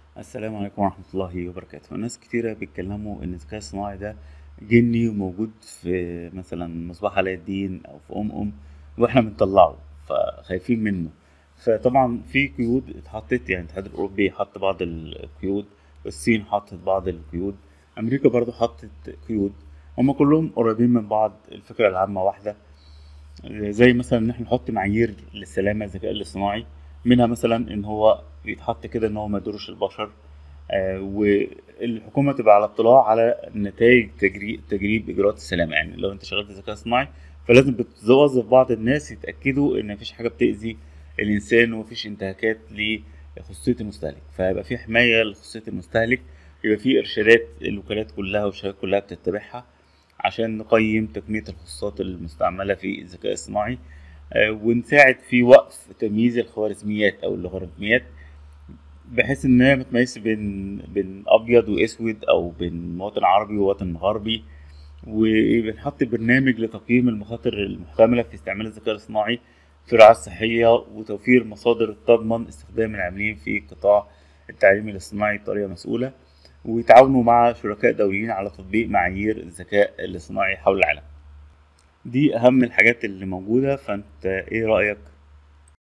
السلام عليكم ورحمة الله وبركاته ناس كتيرة بيتكلموا إن الذكاء الصناعي ده جني وموجود في مثلا مصباح علاء الدين أو في أم أم وإحنا بنطلعه فخايفين منه فطبعا في قيود اتحطت يعني الاتحاد الأوروبي حط بعض القيود والصين حطت بعض القيود أمريكا برضو حطت قيود هما كلهم قريبين من بعض الفكرة العامة واحدة زي مثلا إن احنا نحط معايير للسلامة الذكاء الاصطناعي منها مثلا إن هو يتحط كده إن هو ما يضرش البشر آه، والحكومة تبقى على اطلاع على نتائج تجري- تجريب إجراءات السلامة يعني لو أنت شغال في ذكاء صناعي فلازم بتوظف بعض الناس يتأكدوا إن مفيش حاجة بتأذي الإنسان ومفيش انتهاكات لخصوصية المستهلك فيبقى في حماية لخصوصية المستهلك يبقى في إرشادات الوكالات كلها والشركات كلها بتتبعها عشان نقيم تقنية الخصوصات المستعملة في الذكاء الصناعي آه، ونساعد في وقف تمييز الخوارزميات أو اللوغاريتميات بحيث ان هي متميز بين بين ابيض واسود او بين مواطن عربي ووطن غربي وبنحط برنامج لتقييم المخاطر المحتمله في استعمال الذكاء الاصطناعي في الرعايه الصحيه وتوفير مصادر تضمن استخدام العاملين في قطاع التعليم الاصطناعي بطريقه مسؤوله ويتعاونوا مع شركاء دوليين على تطبيق معايير الذكاء الاصطناعي حول العالم دي اهم الحاجات اللي موجوده فانت ايه رايك